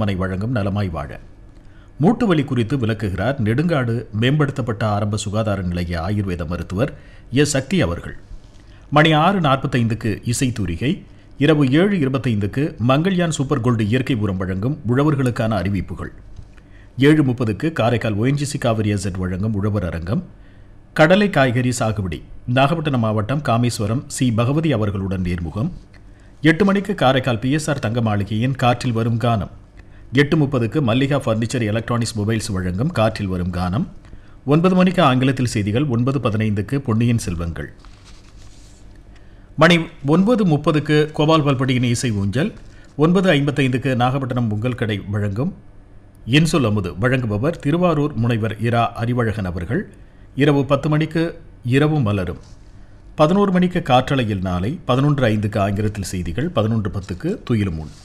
மருத்துவமனை வழங்கும் நலமாய் வாழ மூட்டு வலி குறித்து விளக்குகிறார் நெடுங்காடு மேம்படுத்தப்பட்ட ஆரம்ப சுகாதார நிலைய ஆயுர்வேத மருத்துவர் எஸ் சக்தி அவர்கள் மணி ஆறு நாற்பத்தைந்துக்கு இசைத்தூரிகை இரவு ஏழு இருபத்தைந்துக்கு மங்கள்யான் சூப்பர் கோல்டு இயற்கை உரம் வழங்கும் உழவர்களுக்கான அறிவிப்புகள் ஏழு முப்பதுக்கு காரைக்கால் ஒஎன்ஜிசி காவிரி எசட் வழங்கும் உழவர் அரங்கம் கடலை காய்கறி சாகுபடி நாகப்பட்டினம் மாவட்டம் காமேஸ்வரம் சி பகவதி அவர்களுடன் நேர்முகம் எட்டு மணிக்கு காரைக்கால் பிஎஸ்ஆர் தங்க மாளிகையின் காற்றில் வரும் கானம் எட்டு முப்பதுக்கு மல்லிகா ஃபர்னிச்சர் எலக்ட்ரானிக்ஸ் மொபைல்ஸ் வழங்கும் காற்றில் வரும் கானம் ஒன்பது மணிக்கு ஆங்கிலத்தில் செய்திகள் ஒன்பது பதினைந்துக்கு பொன்னியின் செல்வங்கள் மணி ஒன்பது முப்பதுக்கு கோபால் பல்படியின் இசை ஊஞ்சல் ஒன்பது ஐம்பத்தைந்துக்கு நாகப்பட்டினம் உங்கள் கடை வழங்கும் இன்சொல் அமுது வழங்குபவர் திருவாரூர் முனைவர் இரா அறிவழகன் அவர்கள் இரவு பத்து மணிக்கு இரவு மலரும் பதினோரு மணிக்கு காற்றலையில் நாளை பதினொன்று ஐந்துக்கு ஆங்கிலத்தில் செய்திகள் பதினொன்று பத்துக்கு துயிலும் முன்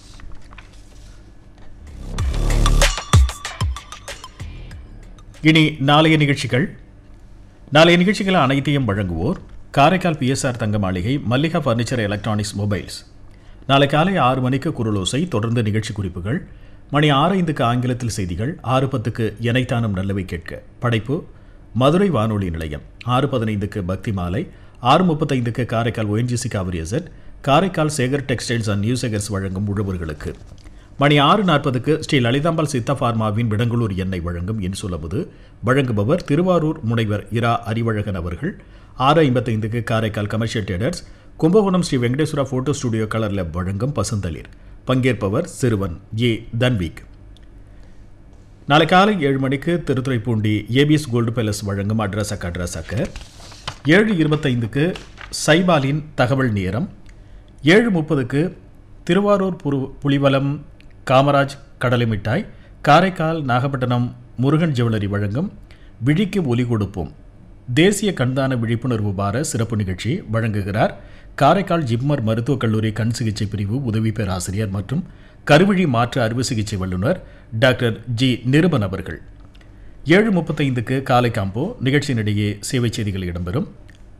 இனி நாளைய நிகழ்ச்சிகள் நாளைய நிகழ்ச்சிகள் அனைத்தையும் வழங்குவோர் காரைக்கால் பிஎஸ்ஆர் தங்க மாளிகை மல்லிகா ஃபர்னிச்சர் எலக்ட்ரானிக்ஸ் மொபைல்ஸ் நாளை காலை ஆறு மணிக்கு குரலோசை தொடர்ந்து நிகழ்ச்சி குறிப்புகள் மணி ஆறு ஐந்துக்கு ஆங்கிலத்தில் செய்திகள் ஆறு பத்துக்கு எனைத்தானும் நல்லவை கேட்க படைப்பு மதுரை வானொலி நிலையம் ஆறு பதினைந்துக்கு பக்தி மாலை ஆறு முப்பத்தைந்துக்கு Karaikal ONGC Cauvery asset Karaikal Sekar textiles and நியூசெகர்ஸ் வழங்கும் உழவர்களுக்கு மணி ஆறு நாற்பதுக்கு ஸ்ரீ லலிதாம்பாள் சித்தா ஃபார்மாவின் விடங்குளூர் எண்ணெய் வழங்கும் என் சொல்லமுது வழங்குபவர் திருவாரூர் முனைவர் இரா அறிவழகன் அவர்கள் ஆறு ஐம்பத்தைந்துக்கு Karaikal commercial traders Kumbakonam Sri Venkateswara photo studio colour lab வழங்கும் பசுந்தளிர் பங்கேற்பவர் சிறுவன் ஏ தன்வீக் நாளை காலை ஏழு மணிக்கு திருத்துறைப்பூண்டி ஏபிஎஸ் கோல்டு பேலஸ் வழங்கும் அட்ரஸக் அட்ரஸக்க ஏழு இருபத்தைந்துக்கு சைபாலின் தகவல் நேரம் ஏழு முப்பதுக்கு திருவாரூர் புரு புலிவலம் காமராஜ் கடலை மிட்டாய் காரைக்கால் நாகப்பட்டினம் முருகன் ஜுவல்லரி வழங்கும் விழிக்கு ஒலி கொடுப்போம் தேசிய கண்தான விழிப்புணர்வு வார சிறப்பு நிகழ்ச்சி வழங்குகிறார் காரைக்கால் ஜிப்மர் மருத்துவக் கல்லூரி கண் சிகிச்சை பிரிவு உதவி பேராசிரியர் மற்றும் கருவிழி மாற்று அறுவை சிகிச்சை வல்லுநர் டாக்டர் ஜி நிருபன் அவர்கள் ஏழு முப்பத்தைந்துக்கு காலை காம்போ நிகழ்ச்சியினிடையே சேவை செய்திகள் இடம்பெறும்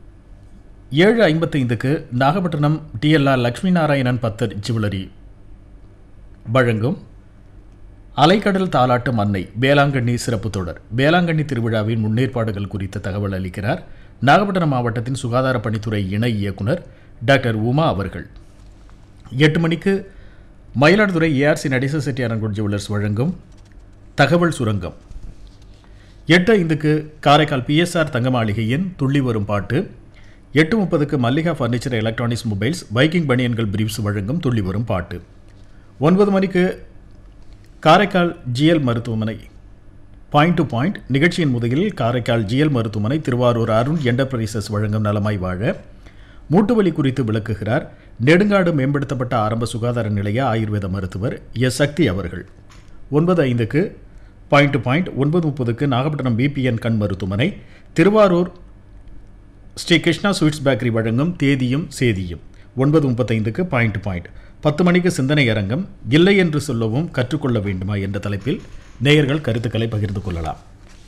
ஏழு ஐம்பத்தைந்துக்கு நாகப்பட்டினம் டிஎல்ஆர் லக்ஷ்மி நாராயணன் பத்தர் ஜுவல்லரி வழங்கும் அலைக்கடல் தாலாட்டும் அன்னை வேளாங்கண்ணி சிறப்பு தொடர் வேளாங்கண்ணி திருவிழாவின் முன்னேற்பாடுகள் குறித்த தகவல் அளிக்கிறார் நாகப்பட்டினம் மாவட்டத்தின் சுகாதார பணித்துறை இணை இயக்குனர் டாக்டர் உமா அவர்கள் எட்டு மணிக்கு மயிலாடுதுறை ஏஆர்சி நடேச செட்டியாரன்குடி ஜுவல்லர்ஸ் வழங்கும் தகவல் சுரங்கம் எட்டு ஐந்துக்கு காரைக்கால் பிஎஸ்ஆர் தங்க மாளிகையின் துள்ளி வரும் பாட்டு எட்டு முப்பதுக்கு Mallika furniture electronics mobiles biking பனியன்கள் பிரீஃப்ஸ் வழங்கும் துள்ளி வரும் பாட்டு ஒன்பது மணிக்கு காரைக்கால் ஜிஎல் மருத்துவமனை பாயிண்ட் டு பாயிண்ட் நிகழ்ச்சியின் முதலில் காரைக்கால் ஜிஎல் மருத்துவமனை திருவாரூர் அருண் என்டர்பிரைசஸ் வழங்கும் நலமாய் வாழ மூட்டுவலி குறித்து விளக்குகிறார் நெடுங்காடு மேம்படுத்தப்பட்ட ஆரம்ப சுகாதார நிலைய ஆயுர்வேத மருத்துவர் எஸ் சக்தி அவர்கள் ஒன்பது ஐந்துக்கு பாயிண்ட் டு பாயிண்ட் ஒன்பது முப்பதுக்கு நாகப்பட்டினம் பிபிஎன் கண் மருத்துவமனை திருவாரூர் ஸ்ரீ கிருஷ்ணா ஸ்வீட்ஸ் பேக்கரி வழங்கும் தேதியும் சேதியும் ஒன்பது முப்பத்தைந்துக்கு பாயிண்ட் பாயிண்ட் பத்து மணிக்கு சிந்தனை அரங்கம் இல்லை என்று சொல்லவும் கற்றுக்கொள்ள வேண்டுமா என்ற தலைப்பில் நேயர்கள் கருத்துக்களை பகிர்ந்து கொள்ளலாம்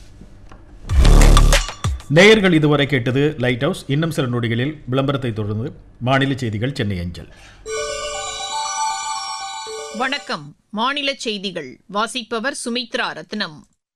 நேயர்கள் இதுவரை கேட்டது லைட் ஹவுஸ் இன்னும் சில நொடிகளில் விளம்பரத்தை தொடர்ந்து மாநில செய்திகள் சென்னை அஞ்சல் வணக்கம் மாநில செய்திகள் வாசிப்பவர் சுமித்ரா ரத்னம்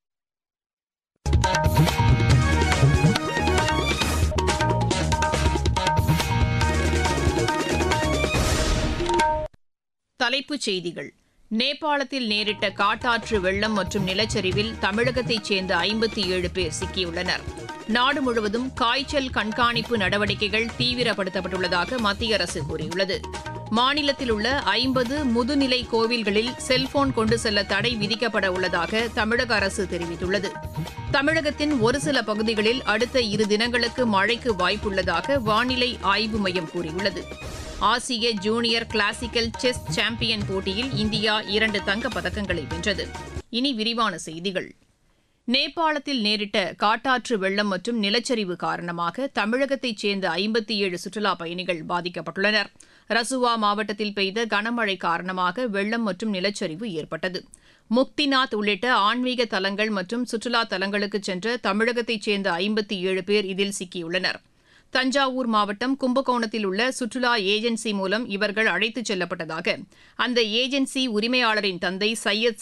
தலைப்புச் செய்திகள் நேபாளத்தில் நேரிட்ட காட்டாற்று வெள்ளம் மற்றும் நிலச்சரிவில் தமிழகத்தைச் சேர்ந்த ஐம்பத்தி ஏழு பேர் சிக்கியுள்ளனர் நாடு முழுவதும் காய்ச்சல் கண்காணிப்பு நடவடிக்கைகள் தீவிரப்படுத்தப்பட்டுள்ளதாக மத்திய அரசு கூறியுள்ளது மாநிலத்தில் உள்ள ஐம்பது முதுநிலை கோவில்களில் செல்போன் கொண்டு செல்ல தடை விதிக்கப்பட உள்ளதாக தமிழக அரசு தெரிவித்துள்ளது தமிழகத்தின் ஒரு சில பகுதிகளில் அடுத்த இரு தினங்களுக்கு மழைக்கு வாய்ப்புள்ளதாக வானிலை ஆய்வு மையம் கூறியுள்ளது ஆசிய ஜூனியர் கிளாசிக்கல் செஸ் சாம்பியன் போட்டியில் இந்தியா இரண்டு தங்கப் பதக்கங்களை வென்றது இனி விரிவான செய்திகள் நேபாளத்தில் நேரிட்ட காட்டாற்று வெள்ளம் மற்றும் நிலச்சரிவு காரணமாக தமிழகத்தைச் சேர்ந்த ஐம்பத்தி ஏழு சுற்றுலாப் பயணிகள் பாதிக்கப்பட்டுள்ளனர் ரசுவா மாவட்டத்தில் பெய்த கனமழை காரணமாக வெள்ளம் மற்றும் நிலச்சரிவு ஏற்பட்டது முக்திநாத் உள்ளிட்ட ஆன்மீக தலங்கள் மற்றும் சுற்றுலா தலங்களுக்கு சென்ற தமிழகத்தைச் சேர்ந்த ஐம்பத்தி ஏழு பேர் இதில் சிக்கியுள்ளனர் தஞ்சாவூர் மாவட்டம் கும்பகோணத்தில் உள்ள சுற்றுலா ஏஜென்சி மூலம் இவர்கள் அழைத்துச் செல்லப்பட்டதாக அந்த ஏஜென்சி உரிமையாளரின் தந்தை சையத்